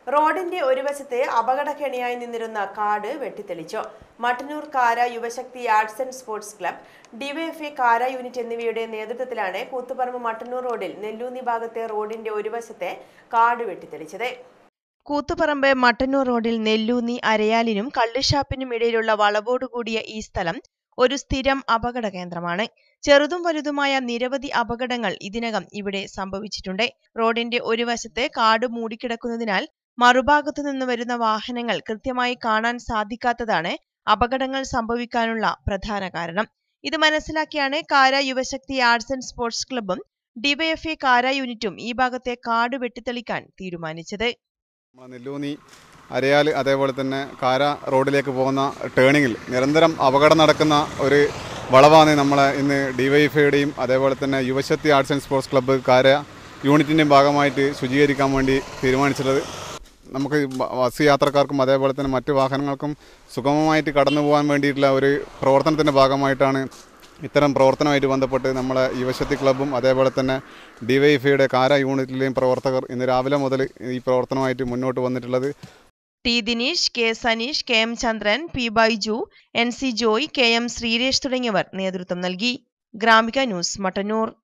റോഡിന്റെ ഒരു വശത്തെ അപകടക്കെണിയായി നിന്നിരുന്ന കാട് വെട്ടിത്തെളിച്ചു Mattannur Kara Yuvashakti arts and sports club DYFI Kara unit എന്നിവയുടെ നേതൃത്വത്തിലാണ് കൂത്തുപറമ്പ് മട്ടന്നൂർ റോഡിൽ നെല്ലൂന്നി ഭാഗത്തെ റോഡിന്റെ ഒരു വശത്തെ കാട് വെട്ടിത്തെളിച്ചത് കൂത്തുപറമ്പ് മട്ടന്നൂർ റോഡിൽ നെല്ലൂന്നി അരയാലിനും കള്ളുഷാപ്പിനും ഇടയിലുള്ള വളവോടുകൂടിയ ഈ സ്ഥലം ഒരു സ്ഥിരം അപകട കേന്ദ്രമാണ് ചെറുതും വലുതുമായ നിരവധി അപകടങ്ങൾ ഇതിനകം ഇവിടെ സംഭവിച്ചിട്ടുണ്ട് റോഡിന്റെ ഒരു വശത്ത് കാട് മൂടിക്കിടക്കുന്നതിനാൽ മറുഭാഗത്തു നിന്ന് വരുന്ന വാഹനങ്ങൾ കൃത്യമായി കാണാൻ സാധിക്കാത്തതാണ് അപകടങ്ങൾ സംഭവിക്കാനുള്ള പ്രധാന കാരണം ഇത് മനസ്സിലാക്കിയാണ് Kara Yuvashakti arts and sports ക്ലബ്ബും ഡിവൈഎഫ്ഐ കാര യൂണിറ്റും ഈ ഭാഗത്തെ കാട് വെട്ടിത്തെളിക്കാൻ തീരുമാനിച്ചത് നമ്മളെ നെല്ലൂന്നി അരയാൽ അതേപോലെ തന്നെ കാര റോഡിലേക്ക് പോകുന്ന ടേണിങ്ങിൽ നിരന്തരം അപകടം നടക്കുന്ന ഒരു വളവാണ് നമ്മളെ ഇന്ന് ഡിവൈഎഫ്ഐയുടെയും അതേപോലെ തന്നെ Yuvashakti arts and sports club Kara യൂണിറ്റിൻ്റെയും ഭാഗമായിട്ട് ശുചീകരിക്കാൻ വേണ്ടി തീരുമാനിച്ചിട്ടുള്ളത് നമുക്ക് ബ- ബസ് യാത്രക്കാർക്കും അതേപോലെ തന്നെ മറ്റു വാഹനങ്ങൾക്കും സുഗമമായിട്ട് കടന്നു പോകാൻ വേണ്ടിയിട്ടുള്ള ഒരു പ്രവർത്തനത്തിൻ്റെ ഭാഗമായിട്ടാണ് ഇത്തരം പ്രവർത്തനമായിട്ട് ബന്ധപ്പെട്ട് നമ്മളെ യുവശക്തി ക്ലബ്ബും അതേപോലെ തന്നെ ഡിവൈഎഫ്ഐയുടെ കാര യൂണിറ്റിലെയും പ്രവർത്തകർ ഇന്ന് രാവിലെ മുതൽ ഈ പ്രവർത്തനമായിട്ട് മുന്നോട്ട് വന്നിട്ടുള്ളത് T Dineesh K Saneesh K M Chandran P Baiju N C Joy K M Sreeresh തുടങ്ങിയവർ നേതൃത്വം നൽകി ഗ്രാമിക ന്യൂസ് മട്ടന്നൂർ